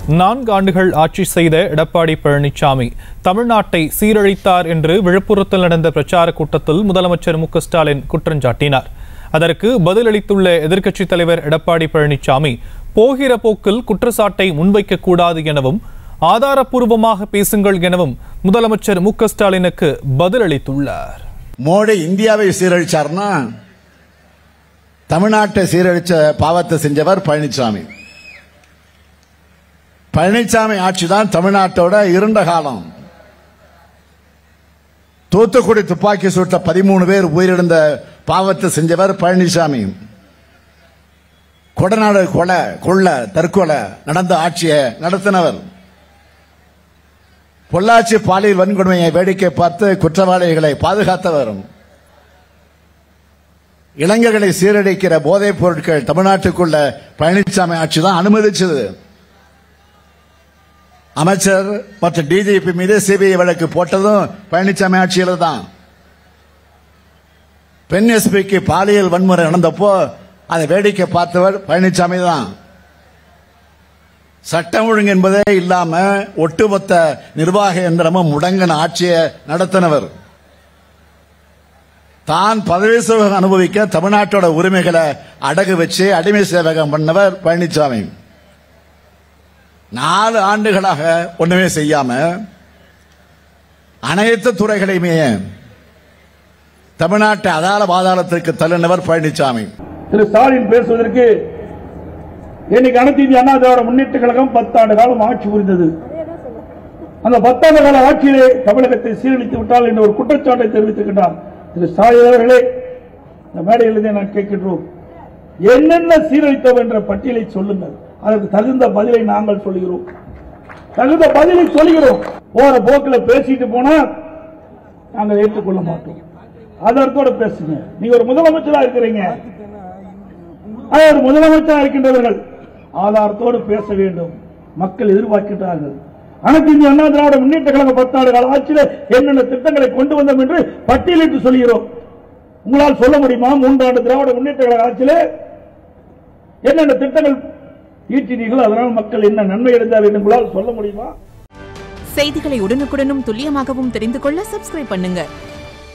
நான்கு ஆண்டுகள் ஆட்சி செய்த எடப்பாடி பழனிசாமி தமிழ்நாட்டை சீரழித்தார் என்று விழுப்புரத்தில் நடந்த பிரச்சார கூட்டத்தில் முதலமைச்சர் மு க ஸ்டாலின் குற்றஞ்சாட்டினார் அதற்கு பதிலளித்துள்ள எதிர்க்கட்சித் தலைவர் எடப்பாடி பழனிசாமி போகிற போக்கில் குற்றச்சாட்டை முன்வைக்க கூடாது எனவும் ஆதாரப்பூர்வமாக பேசுங்கள் எனவும் முதலமைச்சர் மு க ஸ்டாலினுக்கு பதிலளித்துள்ளார் மோடி இந்தியாவை சீரழிச்சார்னா தமிழ்நாட்டை சீரழிச்ச பாவத்தை செஞ்சவர் பழனிசாமி பழனிசாமி ஆட்சி தான் தமிழ்நாட்டோட இருண்ட காலம் தூத்துக்குடி துப்பாக்கி சூட்ட பதிமூணு பேர் உயிரிழந்த பாவத்தை செஞ்சவர் பழனிசாமி கொடநாடு கொலை கொள்ள தற்கொலை நடந்த ஆட்சியை நடத்தினவர் பொள்ளாச்சி பாலியல் வன்கொடுமையை வேடிக்கை பார்த்து குற்றவாளிகளை பாதுகாத்தவர் இளைஞர்களை சீரழிக்கிற போதைப் பொருட்கள் தமிழ்நாட்டுக்குள்ள பழனிசாமி ஆட்சி தான் அனுமதிச்சது அமைச்சர் மற்றும் டிஜிபி மீது சிபிஐ வழக்கு போட்டதும் பழனிசாமி ஆட்சியில தான் பெண் எஸ்பிக்கு பாலியல் வன்முறை நடந்தப்போ அதை வேடிக்கை பார்த்தவர் பழனிசாமி தான் சட்டம் ஒழுங்கு என்பதே இல்லாம ஒட்டுமொத்த நிர்வாக எந்திரமும் முடங்கின ஆட்சியை நடத்தினவர் தான் பதவி சுகம் அனுபவிக்க தமிழ்நாட்டோட உரிமைகளை அடகு வச்சு அடிமை சேவகம் பண்ணவர் பழனிசாமி நாலு ஆண்டுகளாக ஒண்ணுமே செய்யாம அனைத்து துறைகளையுமே தமிழ்நாட்டை அதால பாதாளத்திற்கு தள்ளினவர் பழனிசாமி திரு ஸ்டாலின் பேசுவதற்கு இன்னைக்கு அனைத்து இந்திய அண்ணா திராவிட முன்னேற்ற கழகம் பத்தாண்டு காலம் ஆட்சி புரிந்தது அந்த பத்தாண்டு கால ஆட்சியிலே தமிழகத்தை சீரழித்து விட்டால் என்ற ஒரு குற்றச்சாட்டை தெரிவித்திருக்கின்றார் திரு ஸ்டாலின் அவர்களே இந்த மேடையிலிருந்தே நான் கேட்கின்றோம் என்னென்ன சீரழித்தோம் என்ற பட்டியலை சொல்லுங்கள் அதற்கு தகுந்த பதிலை நாங்கள் சொல்கிறோம் தகுந்த பதிலை சொல்கிறோம் போற போக்கில் பேசிட்டு போனா நாங்கள் ஏற்றுக்கொள்ள மாட்டோம் அதற்கோட பேசுங்க நீங்க ஒரு முதலமைச்சரா இருக்கிறீங்க அவர் முதலமைச்சராக இருக்கின்றவர்கள் ஆதாரத்தோடு பேச வேண்டும் மக்கள் எதிர்பார்க்கின்றார்கள் அனைத்து இந்திய அண்ணா திராவிட முன்னேற்ற கழக பத்தாண்டு கால ஆட்சியில் என்னென்ன திட்டங்களை கொண்டு வந்தோம் என்று பட்டியலிட்டு சொல்கிறோம் உங்களால் சொல்ல முடியுமா மூன்றாண்டு திராவிட முன்னேற்ற கழக ஆட்சியில் என்னென்ன திட்டங்கள் ஈட்டினீர்கள் அதனால் மக்கள் என்ன நன்மை அடைந்தார்கள் என்று உங்களால் சொல்ல முடியுமா செய்திகளை உடனுக்குடனும் துல்லியமாகவும் தெரிந்து கொள்ள சப்ஸ்கிரைப் பண்ணுங்க